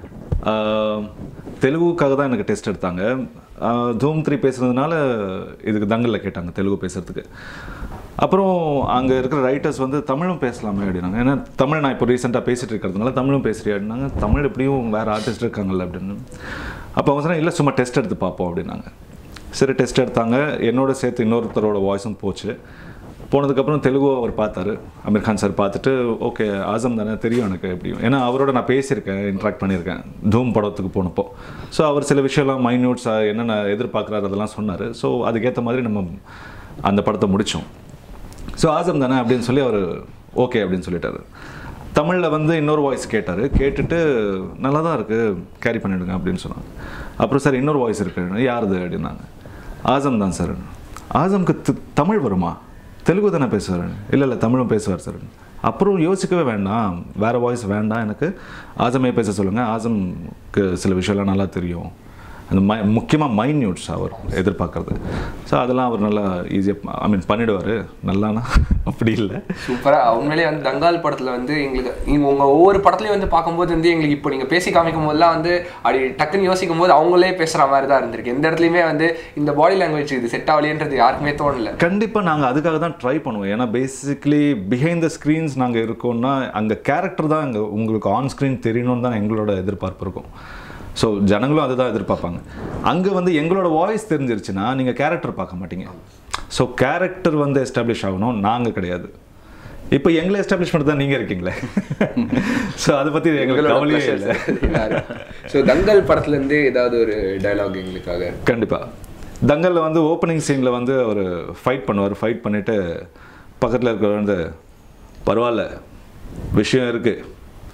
[SPEAKER 1] தெலுங்குக்காக தான் எனக்கு டெஸ்ட் எடுத்தாங்க ஆஹ் தூம் த்ரீ பேசுனதுனால இதுக்கு தங்கலில் கேட்டாங்க தெலுங்கு பேசுறதுக்கு அப்புறம் அங்கே இருக்கிற ரைட்டர்ஸ் வந்து தமிழும் பேசலாமே அப்படின்னாங்க ஏன்னா தமிழ் நான் இப்போ ரீசெண்டாக பேசிட்டு இருக்கிறதுனால தமிழும் பேசுறியா அப்படின்னாங்க தமிழ் எப்படியும் வேறு ஆர்டிஸ்ட் இருக்காங்கல்ல அப்படின்னு அப்போ அவங்க சொன்னாங்க இல்லை சும்மா டெஸ்ட் எடுத்து பார்ப்போம் அப்படின்னாங்க சரி டெஸ்ட் எடுத்தாங்க என்னோட சேர்த்து இன்னொருத்தரோட வாய்ஸும் போச்சு போனதுக்கப்புறம் தெலுங்கு அவர் பார்த்தாரு அமீர் கான் சார் பார்த்துட்டு ஓகே ஆசம் தானே தெரியும் எனக்கு எப்படியும் ஏன்னா அவரோட நான் பேசியிருக்கேன் இன்ட்ராக்ட் பண்ணியிருக்கேன் தூம் படத்துக்கு போனப்போ ஸோ அவர் சில விஷயம்லாம் மைன்யூட்ஸாக என்னென்ன எதிர்பார்க்குறாரு அதெல்லாம் சொன்னார் ஸோ அதுக்கேற்ற மாதிரி நம்ம அந்த படத்தை முடித்தோம் ஸோ ஆசம் தானே அப்படின்னு சொல்லி அவர் ஓகே அப்படின்னு சொல்லிட்டாரு தமிழில் வந்து இன்னொரு வாய்ஸ் கேட்டார் கேட்டுட்டு நல்லா தான் இருக்குது கேரி பண்ணிவிடுங்க அப்படின்னு சொன்னாங்க அப்புறம் சார் இன்னொரு வாய்ஸ் இருக்கு யாருது அப்படின்னாங்க ஆசம் தான் சார் ஆசம்க்கு தி- தமிழ் வருமா தெலுங்கு தானே பேசுவார் இல்லை இல்லை தமிழும் பேசுவார் சார் அப்புறம் யோசிக்கவே வேண்டாம் வேறு வாய்ஸ் வேண்டாம் எனக்கு ஆசமே பேச சொல்லுங்கள் ஆசம்க்கு சில விஷயம்லாம் நல்லா தெரியும் அந்த மை முக்கியமாக மைன்யூட்ஸ் அவர் எதிர்பார்க்கறது ஸோ அதெல்லாம் அவர் நல்லா ஈஸியாக ஐ மீன் பண்ணிடுவார் நல்லானா அப்படி இல்லை
[SPEAKER 3] சூப்பரா உண்மையிலேயே வந்து தங்கால் படத்துல வந்து எங்களுக்கு நீங்க உங்க ஒவ்வொரு படத்துலயும் வந்து பார்க்கும்போது வந்து எங்களுக்கு இப்போ நீங்க பேசி காமிக்கும் போதெல்லாம் வந்து அப்படி டக்குன்னு யோசிக்கும் போது அவங்களே பேசுற மாதிரி தான் இருந்திருக்கு எந்த இடத்துலயுமே வந்து இந்த பாடி லாங்குவேஜ் இது செட் ஆகலையன்றது யாருக்குமே தோணல
[SPEAKER 1] கண்டிப்பாக நாங்கள் அதுக்காக தான் ட்ரை பண்ணுவோம் ஏன்னா பேசிக்லி பிஹைண்ட் த ஸ்க்ரீன்ஸ் நாங்கள் இருக்கோம்னா அங்கே கேரக்டர் தான் அங்கே உங்களுக்கு ஆன் ஸ்க்ரீன் தெரியணும்னு தான் எங்களோட எதிர்பார்ப்பு இருக்கும் ஸோ ஜனங்களும் அதுதான் எதிர்பார்ப்பாங்க அங்கே வந்து எங்களோட வாய்ஸ் தெரிஞ்சிருச்சுன்னா நீங்கள் கேரக்டர் பார்க்க மாட்டீங்க ஸோ கேரக்டர் வந்து எஸ்டாப்ளிஷ் ஆகணும் நாங்கள் கிடையாது இப்போ எங்களை எஸ்டாப்ளிஷ் பண்ணி தான் நீங்கள் இருக்கீங்களே ஸோ அதை பற்றி எங்களுக்கு கவலையே இல்லை
[SPEAKER 3] ஸோ தங்கல் படத்துல இருந்து ஏதாவது ஒரு டயலாக் எங்களுக்காக
[SPEAKER 1] கண்டிப்பாக தங்கலில் வந்து ஓப்பனிங் சீனில் வந்து அவர் ஃபைட் பண்ணுவார் ஃபைட் பண்ணிவிட்டு பக்கத்தில் இருக்கிறவர் வந்து பரவாயில்ல விஷயம் இருக்குது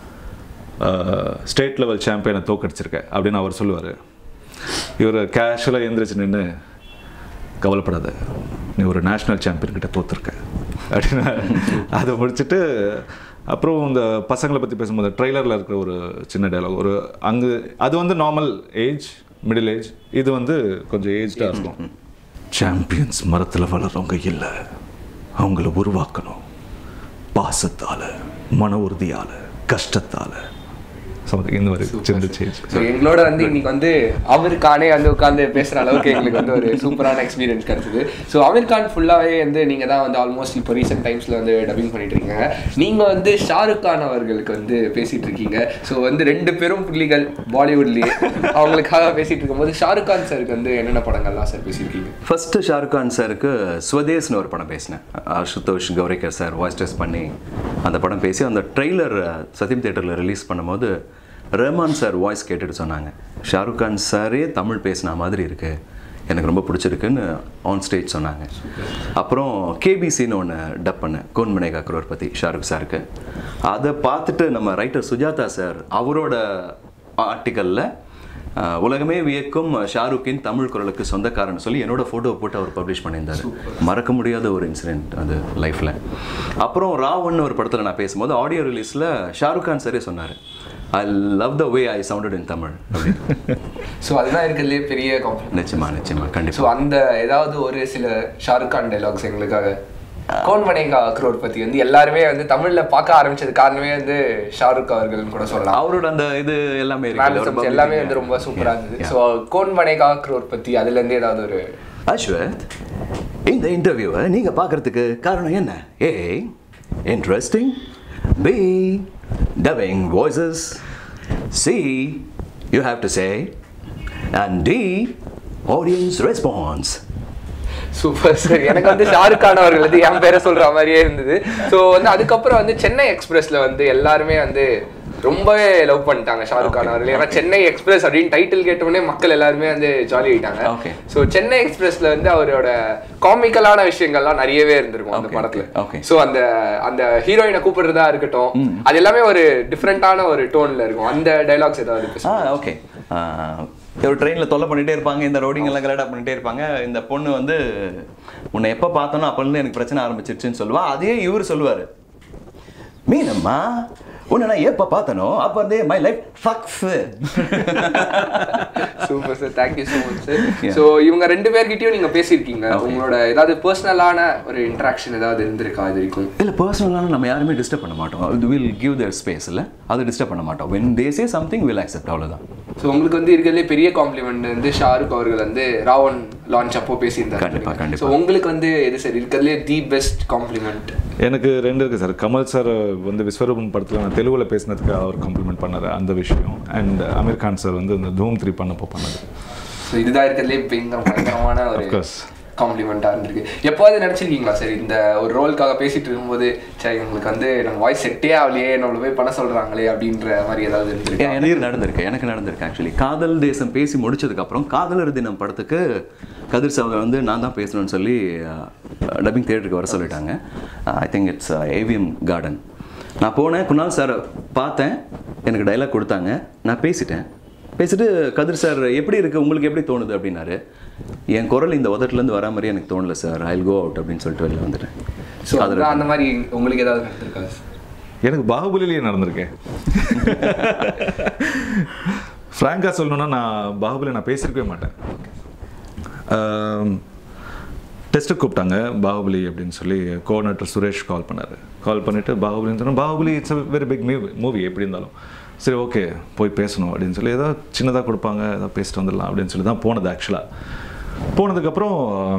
[SPEAKER 1] ஸ்டேட் லெவல் சாம்பியனை தோக்கடிச்சிருக்கேன் அப்படின்னு அவர் சொல்லுவார் இவர் கேஷுவலாக எந்திரிச்சு நின்று கவலைப்படாத நீ ஒரு நேஷ்னல் சாம்பியன் கிட்ட தோத்துருக்க அப்படின்னு அதை முடிச்சுட்டு அப்புறம் இந்த பசங்களை பற்றி பேசும்போது ட்ரெய்லரில் இருக்கிற ஒரு சின்ன டயலாக் ஒரு அங்கு அது வந்து நார்மல் ஏஜ் மிடில் ஏஜ் இது வந்து கொஞ்சம் ஏஜ்டாக இருக்கும் சாம்பியன்ஸ் மரத்தில் வளர்றவங்க இல்லை அவங்கள உருவாக்கணும் பாசத்தால் மன உறுதியால் கஷ்டத்தால் ஸோ இந்த மாதிரி சின்ன சேஞ்ச்
[SPEAKER 3] ஸோ எங்களோட வந்து இன்னைக்கு வந்து அமீர் கானே வந்து உட்காந்து பேசுற அளவுக்கு எங்களுக்கு வந்து ஒரு சூப்பரான எக்ஸ்பீரியன்ஸ் கிடைச்சது ஸோ அமீர் கான் ஃபுல்லாகவே வந்து நீங்கள் தான் வந்து ஆல்மோஸ்ட் இப்போ ரீசெண்ட் டைம்ஸில் வந்து டப்பிங் பண்ணிட்டு இருக்கீங்க நீங்கள் வந்து ஷாருக் கான் அவர்களுக்கு வந்து பேசிட்டு இருக்கீங்க ஸோ வந்து ரெண்டு பெரும் புள்ளிகள் பாலிவுட்லேயே அவங்களுக்காக பேசிட்டு இருக்கும்போது ஷாருக் கான் சாருக்கு வந்து என்னென்ன படங்கள்லாம் சார் பேசியிருக்கீங்க
[SPEAKER 2] ஃபஸ்ட்டு ஷாருக் கான் சாருக்கு ஸ்வதேஸ்னு ஒரு படம் பேசினேன் Ashutosh Gowariker sir voice test பண்ணி அந்த படம் பேசி அந்த ட்ரெய்லர் சத்யம் தேட்டரில் ரிலீஸ் பண்ணும்போது ரஹ்மான் சார் வாய்ஸ் கேட்டுட்டு சொன்னாங்க ஷாருக் கான் சாரே தமிழ் பேசின மாதிரி இருக்கு எனக்கு ரொம்ப பிடிச்சிருக்குன்னு ஆன் ஸ்டேஜ் சொன்னாங்க அப்புறம் கேபிசின்னு ஒன்று டப் பண்ணேன் கோன் மனேகா குரோர் பற்றி ஷாருக் சாருக்கு அதை பார்த்துட்டு நம்ம ரைட்டர் சுஜாதா சார் அவரோட ஆர்டிக்கலில் ஆஹ் உலகமே வியக்கும் ஷாருக்கின் தமிழ் குரலுக்கு சொந்தக்காரன் சொல்லி என்னோட ஃபோட்டோ போட்டு அவர் பப்ளிஷ் பண்ணியிருந்தார் மறக்க முடியாத ஒரு இன்சிடென்ட் அது லைஃப்பில் அப்புறம் ராவன் ஒரு படத்தில் நான் பேசும்போது ஆடியோ ரிலீஸில் ஷாருக் கான் சாரே சொன்னார் I love the way I sounded in Tamil அப்படின்னு
[SPEAKER 3] ஸோ அதுதான் இருக்கிறதுலே பெரிய காம்ப்ளிமெண்ட்
[SPEAKER 2] நிச்சயமா நிச்சயமா
[SPEAKER 3] ஸோ
[SPEAKER 2] கண்டிப்பாக
[SPEAKER 3] அந்த ஏதாவது ஒரு சில ஷாருக் கான் டைலாக்ஸ் எங்களுக்காக கौन बनेगा அக்ரோர் பத்தி வந்து எல்லாருமே வந்து தமிழ்ல பார்க்க ஆரம்பிச்சது காரணமே வந்து ஷாருக் அவர்கள்னு கூட சொல்லலாம்
[SPEAKER 2] அவரோட அந்த இது எல்லாமே இருக்கு
[SPEAKER 3] Mannerisms எல்லாமே வந்து ரொம்ப சூப்பரா இருந்தது ஸோ கோன் பனேகா அக்ரோர் பத்தி அதுல இருந்து ஏதாவது ஒரு
[SPEAKER 2] அஸ்வத் இந்த இன்டர்வியூவை நீங்கள் பார்க்கறதுக்கு காரணம் என்ன A interesting B dubbing voices C you have to say and D audience response
[SPEAKER 3] super sir எனக்கு வந்து ஷாருக் கான் அவர்கள் வந்து என் பேரை சொல்ற மாதிரியே இருந்தது ஸோ வந்து அதுக்கப்புறம் வந்து சென்னை எக்ஸ்பிரஸ்ல வந்து எல்லாருமே வந்து ரொம்பவே லவ் பண்ணிட்டாங்க ஷாருக் கான் அவர்கள் ஏன்னா சென்னை எக்ஸ்பிரஸ் அப்படின்னு டைட்டில் கேட்டவுடனே மக்கள் எல்லாருமே வந்து ஜாலி ஆயிட்டாங்க
[SPEAKER 2] Okay.
[SPEAKER 3] ஸோ சென்னை எக்ஸ்பிரஸ்ல வந்து அவரோட காமிக்கலான விஷயங்கள்லாம் நிறையவே இருந்திருக்கும் அந்த
[SPEAKER 2] Okay,
[SPEAKER 3] படத்துல
[SPEAKER 2] okay, okay.
[SPEAKER 3] ஸோ அந்த அந்த ஹீரோயினை கூப்பிடுறதா இருக்கட்டும் அது எல்லாமே ஒரு டிஃப்ரெண்டான ஒரு டோன்ல இருக்கும் அந்த டைலாக்ஸ் ஏதாவது இருக்கு
[SPEAKER 2] ஆ ஓகே ஒரு ட்ரெயினில் தொல்லை பண்ணிட்டே இருப்பாங்க இந்த ரோடிங் எல்லாம் கரெக்டாக பண்ணிட்டே இருப்பாங்க இந்த பொண்ணு வந்து உன்னை எப்போ பார்த்தோன்னோ அப்போலேருந்து எனக்கு பிரச்சனை ஆரம்பிச்சிருச்சுன்னு சொல்லுவா அதே இவர் சொல்லுவார் மீனம்மா உன்னை நான் எப்போ பார்த்தனோ அப்போ இருந்தே மை லைஃப் ஃபக்ஸ்
[SPEAKER 3] super sir thank you so much sir so இவங்க ரெண்டு பேர்கிட்டயும் நீங்க பேசியிருக்கீங்க உங்களோட ஏதாவது பர்சனலான ஒரு இன்ட்ராக்ஷன் ஏதாவது இருந்திருக்கா இது வரைக்கும்
[SPEAKER 2] இல்லை பர்சனலான நம்ம யாருமே டிஸ்டர்ப் பண்ண மாட்டோம் இது வில் கிவ் தேர் ஸ்பேஸ் இல்லை அது டிஸ்டர்ப் பண்ண மாட்டோம் when they say something will accept அவ்வளோதான்
[SPEAKER 3] ஸோ உங்களுக்கு வந்து இருக்கிறதுலே பெரிய காம்ப்ளிமெண்ட் வந்து ஷாருக் அவர்கள் வந்து ராவன் லான்ச் அப்போ பேசியிருந்தாரு
[SPEAKER 2] கண்டிப்பா, கண்டிப்பா.
[SPEAKER 3] ஸோ உங்களுக்கு வந்து எது சார் இருக்கிறதுலே தி பெஸ்ட் காம்ப்ளிமெண்ட்
[SPEAKER 1] எனக்கு ரெண்டு இருக்குது சார் கமல் சார் வந்து விஸ்வரூபம் படத்தில் நான் தெலுங்குல பேசினதுக்கு அவர் காம்ப்ளிமெண்ட் பண்ணார் அந்த விஷயம் அண்ட் அமீர் கான் சார் வந்து இந்த தூம் த்ரீ பண்ணப்போ பண்ணது
[SPEAKER 3] ஸோ இதுதான் இருக்கிறதுலே பயங்கர பயங்கரமான ஒரு
[SPEAKER 1] Of course.
[SPEAKER 3] காம்ப்ளிமெண்ட்டாக இருந்திருக்கு எப்போது நினச்சிருக்கீங்களா சார் இந்த ஒரு ரோலுக்காக பேசிட்டு இருக்கும்போது சரி உங்களுக்கு வந்து நம்ம வாய்ஸ் செட்டே ஆகலையே நம்மள போய் பண்ண சொல்கிறாங்களே அப்படின்ற மாதிரி ஏதாவது இருந்திருக்கு
[SPEAKER 2] ஏன் எனக்கு நடந்திருக்கு எனக்கு நடந்திருக்கு ஆக்சுவலி காதல் தேசம் பேசி முடிச்சதுக்கப்புறம் காதலர் தினம் படத்துக்கு கதிர் சார் வந்து நான் தான் பேசணும்னு சொல்லி டப்பிங் தியேட்டருக்கு வர சொல்லிட்டாங்க I think it's AVM garden நான் போனேன் குணால் சாரை பார்த்தேன் எனக்கு டைலாக் கொடுத்தாங்க நான் பேசிட்டேன் பேசிட்டு கதிர் சார் எப்படி இருக்குது உங்களுக்கு எப்படி தோணுது அப்படின்னாரு என் குரல் இந்த உதட்டுலேருந்து வரா மாதிரி எனக்கு தோணல சார் ஐல் கோ அவுட் அப்படின்னு சொல்லிட்டு வெளில வந்துட்டேன்
[SPEAKER 3] ஸோ அதுதான் அந்த மாதிரி உங்களுக்கு ஏதாவது நடந்திருக்கா
[SPEAKER 1] எனக்கு பாகுபலிலேயே நடந்திருக்கேன் ஃப்ராங்காக சொல்லணும்னா நான் பாகுபலி நான் பேசியிருக்கவே மாட்டேன் டெஸ்ட்டுக்கு கூப்பிட்டாங்க பாகுபலி அப்படின்னு சொல்லி கோஆர்டினேட்டர் சுரேஷ் கால் பண்ணார் கால் பண்ணிவிட்டு பாகுபலின்னு சொன்னால் Baahubali it's a very big movie movie எப்படி இருந்தாலும் சரி ஓகே போய் பேசணும் அப்படின்னு சொல்லி ஏதோ சின்னதாக கொடுப்பாங்க ஏதோ பேசிட்டு வந்துடலாம் அப்படின்னு சொல்லி தான் போனது ஆக்சுவலாக போனதுக்கப்புறம்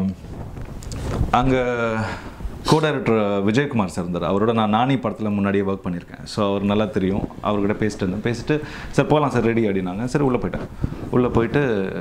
[SPEAKER 1] அங்கே கோ டைரக்டர் விஜயகுமார் சார் இருந்தார் அவரோட நான் நானி படத்தில் முன்னாடியே ஒர்க் பண்ணியிருக்கேன் ஸோ அவர் நல்லா தெரியும் அவர்கிட்ட பேசிட்டு இருந்தேன் பேசிட்டு சார் போகலாம் சார் ரெடி அப்படின்னாங்க சரி உள்ளே போயிட்டேன் உள்ளே போயிட்டு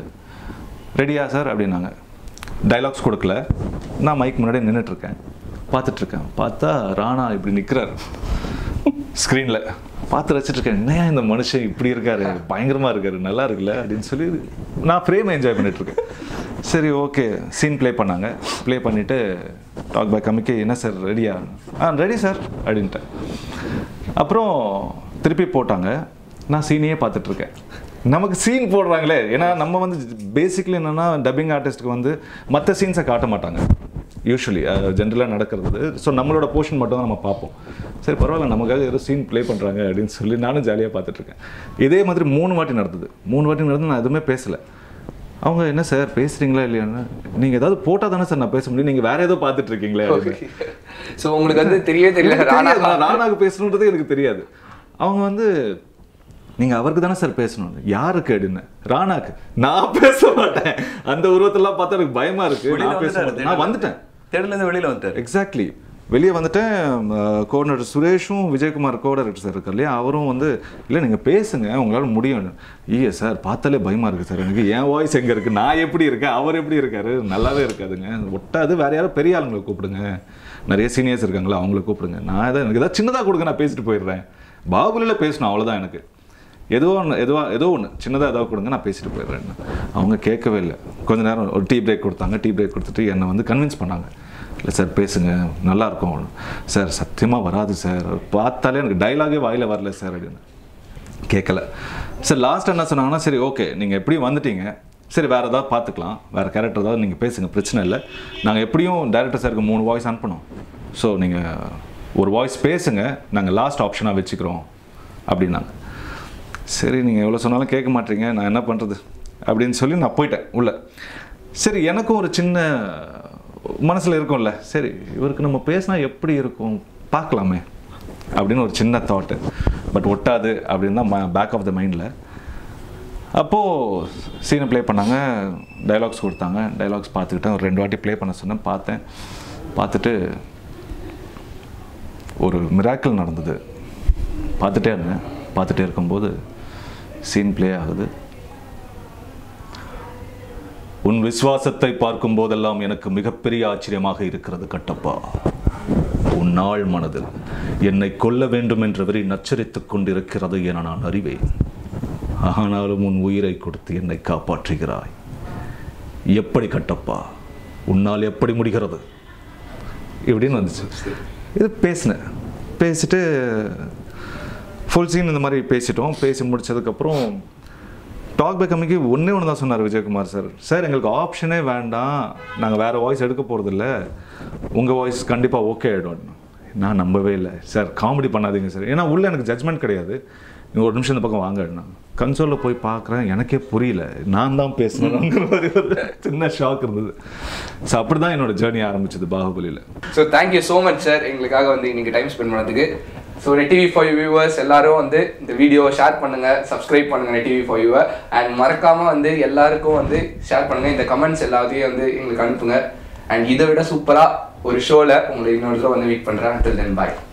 [SPEAKER 1] ரெடியா சார் அப்படின்னாங்க டைலாக்ஸ் கொடுக்கல நான் மைக் முன்னாடி நின்றுட்டுருக்கேன் பார்த்துட்ருக்கேன் பார்த்தா ராணா இப்படி நிற்கிறார் ஸ்க்ரீனில் பார்த்து ரசிச்சிட்டு இருக்கேன் என்னையா இந்த மனுஷன் இப்படி இருக்காரு பயங்கரமா இருக்காரு நல்லா இருக்குல்ல அப்படின்னு சொல்லி நான் ஃப்ரேம் என்ஜாய் பண்ணிட்டு இருக்கேன் சரி ஓகே சீன் ப்ளே பண்ணாங்க ப்ளே பண்ணிட்டு டாக் பை கமிக்கு என்ன சார் ரெடியா ஆ ரெடி சார் அப்படின்ட்டேன் அப்புறம் திருப்பி போட்டாங்க நான் சீனையே பார்த்துட்டு இருக்கேன் நமக்கு சீன் போடுறாங்களே ஏன்னா நம்ம வந்து பேசிக்கலி என்னன்னா டப்பிங் ஆர்டிஸ்ட்டுக்கு வந்து மற்ற சீன்ஸை காட்ட மாட்டாங்க யூஸ்வலி ஜென்ரலாக நடக்கிறது ஸோ நம்மளோட போர்ஷன் மட்டும் தான் நம்ம பார்ப்போம் சரி பரவாயில்ல நமக்காக ஏதோ சீன் ப்ளே பண்ணுறாங்க அப்படின்னு சொல்லி நானும் ஜாலியாக பார்த்துட்ருக்கேன் இதே மாதிரி மூணு வாட்டி நடந்தது மூணு வாட்டி நடந்து நான் எதுவுமே பேசலை அவங்க என்ன சார் பேசுறீங்களா இல்லையான்னு நீங்கள் ஏதாவது போட்டால் தானே சார் நான் பேச முடியும் நீங்கள் வேற ஏதோ பார்த்துட்டு இருக்கீங்களே அப்படின்னு.
[SPEAKER 3] ஸோ உங்களுக்கு வந்து தெரியவே தெரியல
[SPEAKER 1] எனக்கு
[SPEAKER 3] ராணா
[SPEAKER 1] தெரியாது, நான் ராணாக்கு பேசணுன்றது எனக்கு தெரியாது அவங்க வந்து நீங்க அவருக்கு தானே சார் பேசணும் யாருக்கு அப்படின்னு ராணாக்கு நான் பேச மாட்டேன் அந்த உருவத்தெல்லாம் பார்த்தா எனக்கு பயமா இருக்கு
[SPEAKER 2] வெளியில
[SPEAKER 1] நான் பேச
[SPEAKER 2] வந்துட்டாரு,
[SPEAKER 1] மாட்டேன் நான் வந்துட்டேன்
[SPEAKER 2] தேடலேருந்து வெளியில் வந்துட்டார்
[SPEAKER 1] எக்ஸாக்ட்லி வெளியே வந்துட்டேன் கோஆர்டினேட்டர் சுரேஷும் விஜயகுமார் கோஆர்டினேட்டர் சார் இருக்கார் இல்லையா அவரும் வந்து இல்லை நீங்கள் பேசுங்க உங்களால் முடியும் ஐயா சார் பார்த்தாலே பயமாக இருக்குது சார் எனக்கு என் வாய்ஸ் எங்கே இருக்குது நான் எப்படி இருக்கேன் அவர் எப்படி இருக்காரு நல்லாவே இருக்காதுங்க ஒட்டாது வேற யாரும் பெரிய ஆளுங்களை கூப்பிடுங்க நிறைய சீனியர்ஸ் இருக்காங்களா அவங்கள கூப்பிடுங்க நான் எதாவது எனக்கு ஏதாவது சின்னதாக கொடுங்க நான் பேசிட்டு போயிடுறேன் பாகுபலியில் பேசணும் அவ்வளோதான் எனக்கு ஏதோ ஒன்று எதுவா ஏதோ ஒன்று சின்னதாக ஏதாவது கொடுங்க நான் பேசிட்டு போயிடுறேன் அவங்க கேட்கவே இல்லை கொஞ்ச நேரம் ஒரு டீ பிரேக் கொடுத்தாங்க டீ பிரேக் கொடுத்துட்டு என்னை வந்து கன்வின்ஸ் பண்ணாங்க இல்லை சார் பேசுங்க நல்லா இருக்கும் சார் சத்தியமாக வராது சார் பார்த்தாலே எனக்கு டைலாகே வாயில வரல சார் அப்படின்னு கேட்கல சரி லாஸ்ட் என்ன சொன்னாங்கன்னா சரி ஓகே நீங்கள் எப்படியும் வந்துட்டீங்க சரி வேறு ஏதாவது பார்த்துக்கலாம் வேறு கேரக்டர் ஏதாவது நீங்கள் பேசுங்க பிரச்சனை இல்லை நாங்கள் எப்படியும் டேரக்டர் சாருக்கு மூணு வாய்ஸ் அனுப்பணும் ஸோ நீங்கள் ஒரு வாய்ஸ் பேசுங்க நாங்கள் லாஸ்ட் ஆப்ஷனாக வச்சுக்கிறோம் அப்படின்னாங்க சரி நீங்கள் எவ்வளோ சொன்னாலும் கேட்க மாட்டீங்க நான் என்ன பண்ணுறது அப்படின்னு சொல்லி நான் போயிட்டேன் உள்ள சரி எனக்கும் ஒரு சின்ன மனசில் இருக்கும்ல சரி இவருக்கு நம்ம பேசினா எப்படி இருக்கும் பார்க்கலாமே அப்படின்னு ஒரு சின்ன தாட்டு பட் ஒட்டாது அப்படின்னு தான் பேக் ஆஃப் த மைண்டில் அப்போது சீனை ப்ளே பண்ணாங்க டைலாக்ஸ் கொடுத்தாங்க டைலாக்ஸ் பார்த்துக்கிட்டேன் ஒரு ரெண்டு வாட்டி ப்ளே பண்ண சொன்னேன் பார்த்தேன் பார்த்துட்டு ஒரு மிராக்கிள் நடந்தது பார்த்துட்டே இருந்தேன் பார்த்துட்டே இருக்கும்போது சீன் ப்ளே ஆகுது உன் விசுவாசத்தை பார்க்கும் போதெல்லாம் எனக்கு மிகப்பெரிய ஆச்சரியமாக இருக்கிறது கட்டப்பா உன் நாள் மனதில் என்னை கொல்ல வேண்டும் என்ற வெறி நச்சரித்துக் கொண்டிருக்கிறது என நான் அறிவேன் ஆனாலும் உன் உயிரை கொடுத்து என்னை காப்பாற்றுகிறாய் எப்படி கட்டப்பா உன்னால் எப்படி முடிகிறது இப்படின்னு வந்துச்சு இது பேசினேன் பேசிட்டு ஃபுல் சீன் இந்த மாதிரி பேசிட்டோம் பேசி முடிச்சதுக்கப்புறம் டாக் பை கம்மிக்கு ஒன்றே ஒன்று தான் சொன்னார் விஜயகுமார் சார் சார் எங்களுக்கு ஆப்ஷனே வேண்டாம் நாங்கள் வேறு வாய்ஸ் எடுக்க போகிறதில்ல உங்கள் வாய்ஸ் கண்டிப்பாக ஓகே ஆகிடும் நான் நம்பவே இல்லை சார் காமெடி பண்ணாதீங்க சார் ஏன்னா உள்ள எனக்கு ஜட்மெண்ட் கிடையாது நீங்கள் ஒரு நிமிஷம் இந்த பக்கம் வாங்க கன்சோலில் போய் பார்க்குறேன் எனக்கே புரியல நான் தான் பேசுனேங்கிற மாதிரி ஒரு சின்ன ஷாக் இருந்தது ஸோ அப்படி தான் என்னோட ஜேர்னி ஆரம்பிச்சது பாகுபலியில்
[SPEAKER 3] so thank you so much sir எங்களுக்காக வந்து இன்னைக்கு டைம் ஸ்பெண்ட் பண்ணதுக்கு so net TV for viewers எல்லாரும் வந்து இந்த வீடியோவை ஷேர் பண்ணுங்க சப்ஸ்கிரைப் பண்ணுங்க நெட் டிவி ஃபார் வியூவை அண்ட் மறக்காம வந்து எல்லாருக்கும் வந்து ஷேர் பண்ணுங்க இந்த கமெண்ட்ஸ் எல்லாத்தையும் வந்து எங்களுக்கு அனுப்புங்க அண்ட் இதை விட சூப்பரா ஒரு ஷோல உங்களை இன்னொரு தடவை வந்து மீட் பண்றேன் until then bye